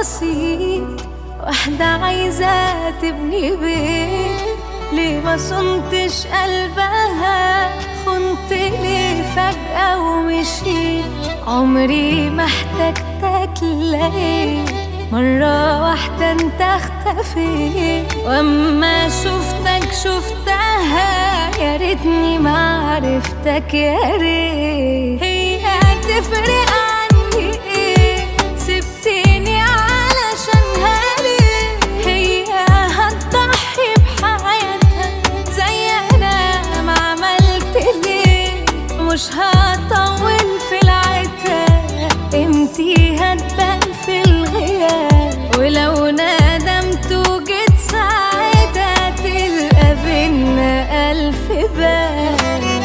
بسيط واحدة عايزة تبني بيت ليه ما صنتش قلبها خنت ليه فجأة ومشيت عمري ما احتجتك لقيت مرة واحدة انت اختفيت واما شفتك شفتها يا ريتني ما عرفتك يا ريت هي هتفرق عني ايه سبتني علشانها ليه هي هتضحي بحياتها زي انا ما عملت ليه مش هطول في العتاب قيمتي هتبان في الغياب ولو ندمت وجيت ساعتها تلقى بينا ألف باب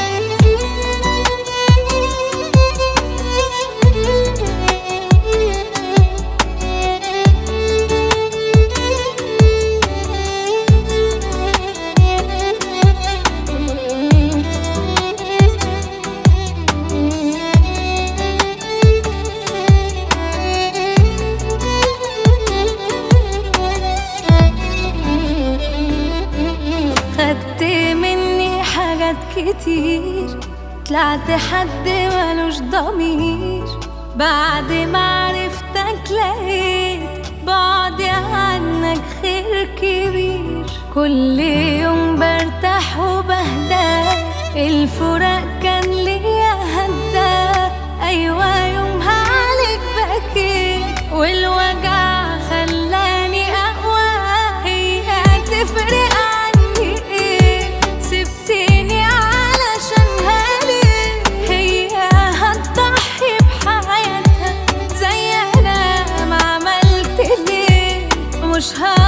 خدت مني حاجات كتير طلعت حد ملوش ضمير بعد ما عرفتك لقيت بعدي عنك خير كبير كل يوم برتاح وبهدى الفراق كان ليا هدى ايوه يومها عليك بكيت والوجع خلاني اقوى هي هتفرق عني ايه سبتني علشانها ليه هي هتضحي بحياتها زي انا ما عملت ليه مش ه